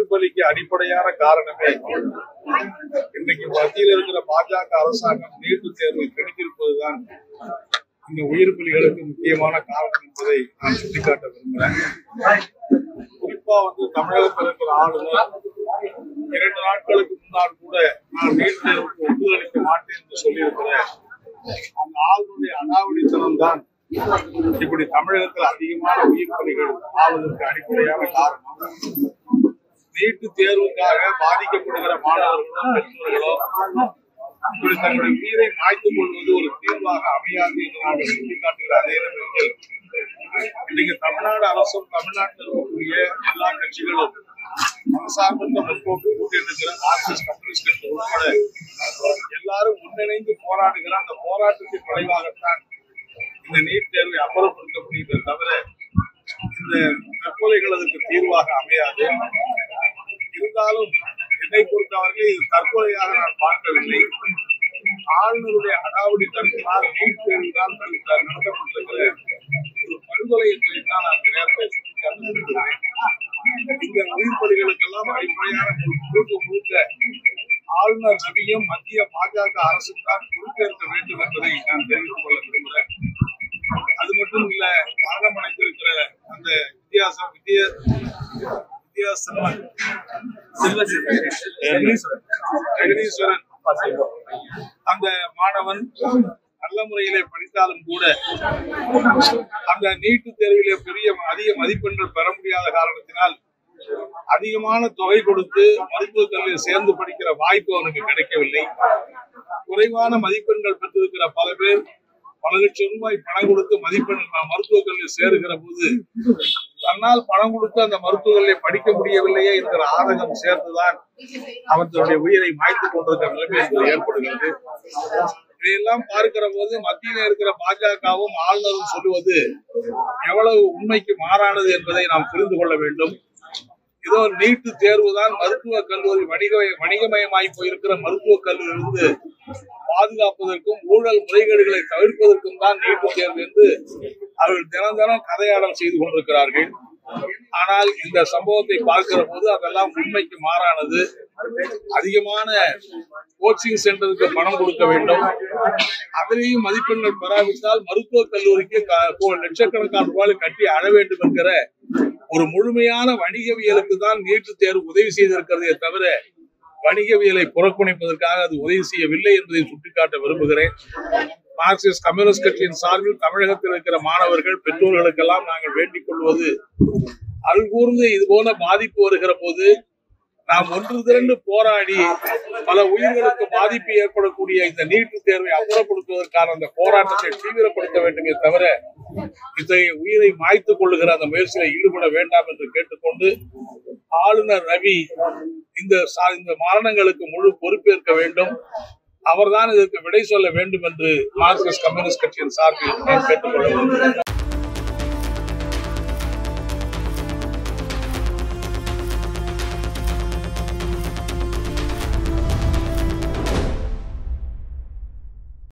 உயிர் பலிக்கு அடிப்படையான காரணமே இன்னைக்கு மத்தியில் இருக்கிற பாஜக அரசாங்கம் நீட்டு தேர்வை திணித்திருப்பதுதான் இந்த உயிர் பலிகளுக்கு முக்கியமான காரணம் என்பதை நான் சுட்டிக்காட்ட விரும்புகிறேன் குறிப்பா வந்து தமிழகத்தில் இருக்கிற ஆளுநர் இரண்டு நாட்களுக்கு முன்னால் கூட நான் நீட் தேர்வுக்கு ஒப்புதல் அளிக்க மாட்டேன் என்று சொல்லியிருக்கிறேன் அந்த ஆளுநருடைய அடாவடித்தனம் தான் இப்படி தமிழகத்தில் அதிகமான உயிர் பலிகள் ஆவதற்கு அடிப்படையான காரணம் நீட்டு தேர்வுக்காக பாதிக்கப்படுகிற மாணவர்களோ பெற்றோர்களோ இப்படி தங்களுடைய உயிரை மாய்த்துக் கொள்வது ஒரு தீர்வாக அமையாது என்று நாங்கள் சுட்டிக்காட்டுகிற அதே நேரத்தில் இன்னைக்கு தமிழ்நாடு அரசும் தமிழ்நாட்டில் இருக்கக்கூடிய எல்லா கட்சிகளும் மனசார்பற்ற முற்போக்கு கூட்டியிருக்கிற மார்க்சிஸ்ட் கம்யூனிஸ்ட் கட்சி உட்பட எல்லாரும் ஒன்றிணைந்து போராடுகிற அந்த போராட்டத்தின் விளைவாகத்தான் இந்த நீட் தேர்வை அப்புறப்படுத்த முடியுமே தவிர இந்த தற்கொலைகள் அதுக்கு தீர்வாக அமையாது இருந்தாலும் என்னை பொறுத்தவரையில் இது தற்கொலையாக நான் பார்க்கவில்லை ஆளுநருடைய அடாவடி தடுப்பினால் நீட் தேர்வினால் தடுத்த- நடத்தப்பட்டிருக்கிற ஒரு படுகொலை என்பதை தான் நான் இந்த நேரத்தில் சுட்டிக்காட்ட விரும்புகிறேன் இந்த உயிர் பலிகளுக்கெல்லாம் அடிப்படையான ஒரு முழுக்க முழுக்க ஆளுநர் ரவியும் மத்திய பாஜக அரசும் தான் பொறுப்பேற்க வேண்டும் என்பதை நான் தெரிவித்துக் கொள்ள விரும்புகிறேன் அது மட்டும் இல்ல மரணம் அடைந்திருக்கிற அந்த வித்தியாசம் வித்திய வித்தியாசம் ஜெகதீஸ்வரன் அந்த மாணவன் நல்ல முறையிலே படித்தாலும் கூட அந்த நீட்டு தேர்விலே பெரிய அதிக மதிப்பெண்கள் பெற முடியாத காரணத்தினால் அதிகமான தொகை கொடுத்து மருத்துவக் கல்வியில் சேர்ந்து படிக்கிற வாய்ப்பு அவனுக்கு கிடைக்கவில்லை குறைவான மதிப்பெண்கள் பெற்றிருக்கிற பல பேர் பல லட்சம் ரூபாய் பணம் கொடுத்து மதிப்பெண் மருத்துவக் கல்வியில் சேருகிற போது தன்னால் பணம் கொடுத்து அந்த மருத்துவக் கல்வியை படிக்க முடியவில்லையே என்கிற ஆதகம் சேர்ந்துதான் அவன் தன்னுடைய உயிரை மாய்த்துக் கொண்டிருக்கிற நிலைமை என்பது ஏற்படுகிறது இதையெல்லாம் பார்க்கிற போது மத்தியில இருக்கிற பாஜகவும் ஆளுநரும் சொல்லுவது எவ்வளவு உண்மைக்கு மாறானது என்பதை நாம் புரிந்து கொள்ள வேண்டும் இதோ நீட்டு தேர்வுதான் மருத்துவக் கல்லூரி வணிக வணிகமயமாய் போயிருக்கிற மருத்துவக் கல்லூரியிலிருந்து பாதுகாப்பதற்கும் ஊழல் முறைகேடுகளை தவிர்ப்பதற்கும் தான் நீட்டு தேர்வு என்று அவர்கள் தினம் தினம் கதையாடல் செய்து கொண்டிருக்கிறார்கள் ஆனால் இந்த சம்பவத்தை பார்க்கிற போது அதெல்லாம் உண்மைக்கு மாறானது அதிகமான கோச்சிங் சென்டருக்கு பணம் கொடுக்க வேண்டும் அதிலேயும் மதிப்பெண்கள் பெறாவிட்டால் மருத்துவக் கல்லூரிக்கு க- கோ- லட்சக்கணக்கான ரூபாய் கட்டி அழ வேண்டும் என்கிற ஒரு முழுமையான வணிகவியலுக்கு தான் நீட்டு தேர்வு உதவி செய்திருக்கிறதே தவிர வணிகவியலை புறக்கணிப்பதற்காக அது உதவி செய்யவில்லை என்பதை சுட்டிக்காட்ட விரும்புகிறேன் மார்க்சிஸ்ட் கம்யூனிஸ்ட் கட்சியின் சார்பில் தமிழகத்தில் இருக்கிற மாணவர்கள் பெற்றோர்களுக்கெல்லாம் நாங்கள் வேண்டிக் கொள்வது அல்கூர்ந்து இது போல பாதிப்பு வருகிற போது நாம் ஒன்று திரண்டு போராடி பல உயிர்களுக்கு பாதிப்பு ஏற்படக்கூடிய இந்த நீட்டு தேர்வை அப்புறப்படுத்துவதற்கான அந்த போராட்டத்தை தீவிரப்படுத்த வேண்டுமே தவிர இத்தகைய உயிரை மாய்த்துக் கொள்ளுகிற அந்த முயற்சியில் ஈடுபட வேண்டாம் என்று கேட்டுக்கொண்டு ஆளுநர் ரவி இந்த சா- இந்த மரணங்களுக்கு முழு பொறுப்பேற்க வேண்டும் அவர்தான் இதற்கு விடை சொல்ல வேண்டும் என்று மார்க்சிஸ்ட் கம்யூனிஸ்ட் கட்சியின் சார்பில் நான் கேட்டுக்கொள்ள விரும்புகிறேன்